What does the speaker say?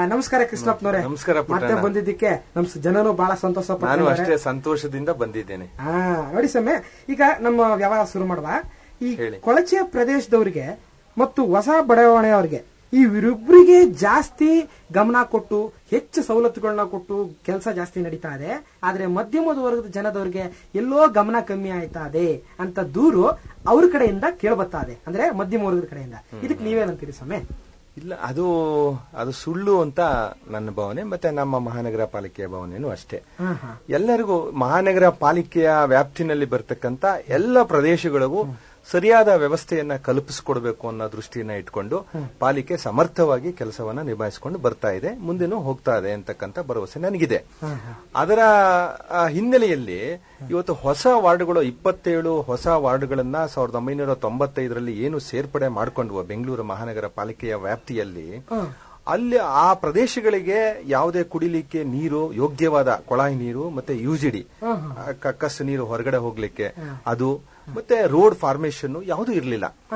ನಮಸ್ಕಾರ ಕೃಷ್ಣಪ್ಪನವರೇ ನಮಸ್ಕಾರ ಪುಟ್ಟಣ್ಣ. ಮತ್ತೆ ಬಂದಿದ್ದಕ್ಕೆ ನಮ್ ಜನನು ಬಹಳ ಸಂತೋಷ ನಾನು ಪಡ್ತಿದ್ದಾರೆ. ಅಷ್ಟೇ ಸಂತೋಷದಿಂದ ಬಂದಿದ್ದೇನೆ ಹಾ ನೋಡಿ ಸೊಮ್ಮೆ ಈಗ ನಮ್ಮ ವ್ಯವಹಾರ ಶುರು ಮಾಡುವ ಈ ಹೇಳಿ. ಕೊಳಚೆ ಪ್ರದೇಶದವರಿಗೆ ಮತ್ತು ಹೊಸ ಬಡಾವಣೆಯವರಿಗೆ ಈ ಇವ್ರಿಬ್ರಿಗೆ ಜಾಸ್ತಿ ಗಮನ ಕೊಟ್ಟು ಹೆಚ್ಚು ಸವಲತ್ತುಗಳನ್ನ ಕೊಟ್ಟು ಕೆಲಸ ಜಾಸ್ತಿ ನಡೀತಾ ಇದೆ ಆದ್ರೆ ಮಧ್ಯಮದ ವರ್ಗದ ಜನದವರಿಗೆ ಎಲ್ಲೋ ಗಮನ ಕಮ್ಮಿ ಆಯ್ತಾ ಇದೆ ಅಂತ ದೂರು ಅವ್ರ ಕಡೆಯಿಂದ ಕೇಳ್ಬತ್ತಾ ಇದೆ ಅಂದ್ರೆ ಮಧ್ಯಮ ವರ್ಗದ ಕಡೆಯಿಂದ ಇದಕ್ಕೆ ನೀವೇನಂತೀರಿ ಸೊಮ್ಮೆ ಇಲ್ಲ ಅದು ಅದು ಸುಳ್ಳು ಅಂತ ನನ್ನ ಭಾವನೆ ಮತ್ತೆ ನಮ್ಮ ಮಹಾನಗರ ಪಾಲಿಕೆಯ ಭಾವನೆನೂ ಅಷ್ಟೇ ಹಾ ಹಾ ಎಲ್ಲರಿಗೂ ಮಹಾನಗರ ಪಾಲಿಕೆಯ ವ್ಯಾಪ್ತಿನಲ್ಲಿ ಬರ್ತಕ್ಕಂತ ಎಲ್ಲ ಪ್ರದೇಶಗಳಿಗೂ ಸರಿಯಾದ ವ್ಯವಸ್ಥೆಯನ್ನ ಕಲ್ಪಿಸಿಕೊಡ್ಬೇಕು ಅನ್ನೋ ದೃಷ್ಟಿಯನ್ನ ಇಟ್ಕೊಂಡು ಪಾಲಿಕೆ ಸಮರ್ಥವಾಗಿ ಕೆಲಸವನ್ನ ನಿಭಾಯಿಸಿಕೊಂಡು ಬರ್ತಾ ಇದೆ ಮುಂದೆನೂ ಹೋಗ್ತಾ ಇದೆ ಅಂತಕ್ಕಂಥ ಭರವಸೆ ನನಗಿದೆ ಅದರ ಆ, ಹಿನ್ನೆಲೆಯಲ್ಲಿ ಇವತ್ತು ಹೊಸ ವಾರ್ಡ್ಗಳು ಇಪ್ಪತ್ತೇಳು ಹೊಸ ವಾರ್ಡ್ಗಳನ್ನ ಸಾವಿರದ ಒಂಬೈನೂರ ತೊಂಬತ್ತೈದರಲ್ಲಿ ಏನು ಸೇರ್ಪಡೆ ಮಾಡ್ಕೊಂಡ್ವು ಬೆಂಗಳೂರು ಮಹಾನಗರ ಪಾಲಿಕೆಯ ವ್ಯಾಪ್ತಿಯಲ್ಲಿ ಅಲ್ಲಿ ಆ ಪ್ರದೇಶಗಳಿಗೆ ಯಾವುದೇ ಕುಡಿಲಿಕ್ಕೆ ನೀರು ಯೋಗ್ಯವಾದ ಕೊಳಾಯಿ ನೀರು ಮತ್ತೆ ಯುಜಿಡಿ ಕಕ್ಕಸ್ ನೀರು ಹೊರಗಡೆ ಹೋಗ್ಲಿಕ್ಕೆ ಅದು ಮತ್ತೆ ರೋಡ್ ಫಾರ್ಮೇಶನ್ ಯಾವುದು ಇರಲಿಲ್ಲ